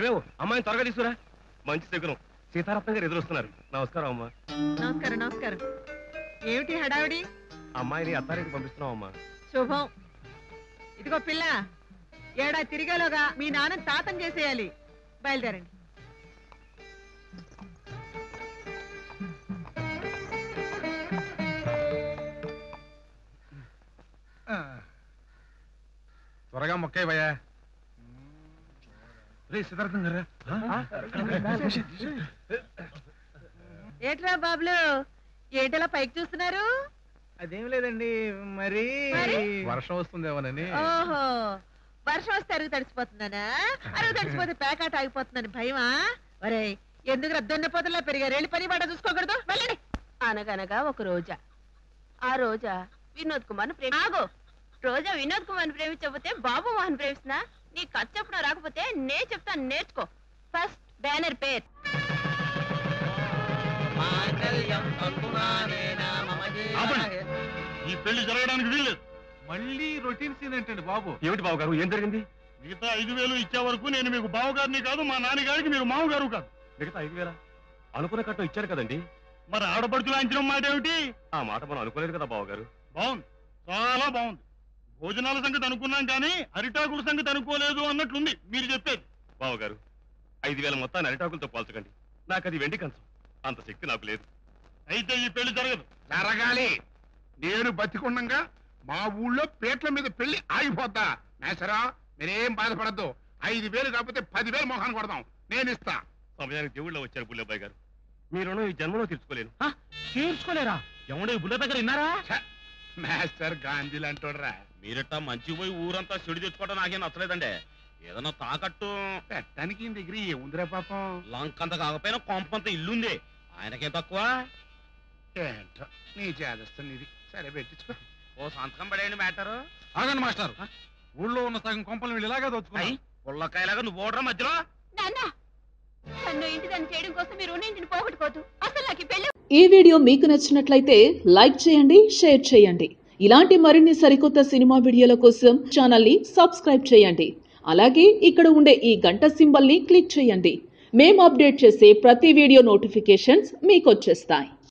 ఏమేమో అమ్మాయిని త్వరగా తీసుకురా మంచి శకునం సీతారత్నం గారు ఎదురొస్తున్నారు నమస్కారం అమ్మా నమస్కారం నమస్కారం ఏమిటి హడావిడి అమ్మాయిని అత్తారికి పంపిస్తున్నాం అమ్మా శుభం ఇదిగో పిల్ల ఏడా తిరిగేలోగా మీ నాన్న తాతం చేసేయాలి బయలుదేరండి త్వరగా మొక్కయ్యా రే సిద్ధార్థం గారా ఏట్రా బాబులు ఏటలా పైకి చూస్తున్నారు అదేం లేదండి మరి మరి? వర్షం వస్తుందేమోనని ఓహో వర్షం వస్తే అరుగు తడిసిపోతుందనా అరుగు తడిసిపోతే పేకాట ఆగిపోతుందని భయమా ఒరే ఎందుకు దున్నపోతలా పెరిగారు వెళ్ళి పని బాట చూసుకోకూడదు వెళ్ళండి అనగనగా ఒక రోజా ఆ రోజా వినోద్ కుమార్ ప్రేమ ఆగు రోజా వినోద్ కుమార్ ప్రేమించకపోతే బాబు మోహన్ ప్రేమిస్తున్నా నీ కథ చెప్పడం రాకపోతే నే చెప్తాను నేర్చుకో ఫస్ట్ బ్యానర్ పేర్ ఈ పెళ్లి జరగడానికి వీల్లేదు మళ్ళీ రొటీన్ సీన్ ఏంటండి బాబు ఏమిటి బాబు గారు ఏం జరిగింది మిగతా ఐదు వేలు ఇచ్చే వరకు నేను మీకు బావగారిని కాదు మా నాన్నగారికి మీరు మామగారు కాదు మిగతా ఐదు వేల అనుకున్న కట్టం ఇచ్చారు కదండి మరి ఆడపడుచులు అంచనం మాట ఏమిటి ఆ మాట మనం అనుకోలేదు కదా బాబు గారు బాగుంది చాలా బాగుంది భోజనాల సంగతి అనుకున్నాం కానీ అరిటాకుల సంగతి అనుకోలేదు అన్నట్లుంది మీరు చెప్పేది బాబు గారు ఐదు వేల మొత్తాన్ని అరిటాకులతో పోల్చకండి నాకు అది వెండి కంచం అంత శక్తి నాకు లేదు అయితే ఈ పెళ్లి జరగదు జరగాలి నేను బతికుండగా మా ఊళ్ళో పేట్ల మీద పెళ్లి ఆగిపోద్దా మేసరా మీరేం బాధపడద్దు ఐదు వేలు కాకపోతే పదివేలు మొహాన్ని కొడదాం నేను ఇస్తా సమయానికి దేవుళ్ళ వచ్చారు పుల్లబ్బాయి గారు మీ రుణం ఈ జన్మలో తీర్చుకోలేను తీర్చుకోలేరా ఎవడో బుల్ల దగ్గర విన్నారా మాస్టర్ గాంధీ అంటాడురా మీరట్టా మంచి పోయి ఊరంతా చెడు తెచ్చుకోవడం నాకేం నచ్చలేదండి ఏదన్నా తాకట్టు పెట్టడానికి ఈయన దగ్గర ఏముందిరా పాపం లంకంత కాకపోయినా కొంపంత ఇల్లుంది ఆయనకేం తక్కువ ఏంటో నీ చేదస్తుంది ఇది సరే పెట్టించుకో ఓ సంతకం పడేయండి మ్యాటరు ఆగండి మాస్టర్ ఊళ్ళో ఉన్న సగం కొంపలు వీళ్ళు ఇలాగే దోచుకున్నాయి పుల్లకాయలాగా నువ్వు ఓడరా మధ్యలో నాన్న నన్ను ఇంటి దాన్ని చేయడం కోసం మీరు ఇంటిని పోగొట్టుకోవద్దు అసలు నాకు ఈ పెళ్లి ఈ వీడియో మీకు నచ్చినట్లయితే లైక్ చేయండి షేర్ చేయండి ఇలాంటి మరిన్ని సరికొత్త సినిమా వీడియోల కోసం ఛానల్ని సబ్స్క్రైబ్ చేయండి అలాగే ఇక్కడ ఉండే ఈ గంట సింబల్ని క్లిక్ చేయండి మేము అప్డేట్ చేసే ప్రతి వీడియో నోటిఫికేషన్స్ మీకు వచ్చేస్తాయి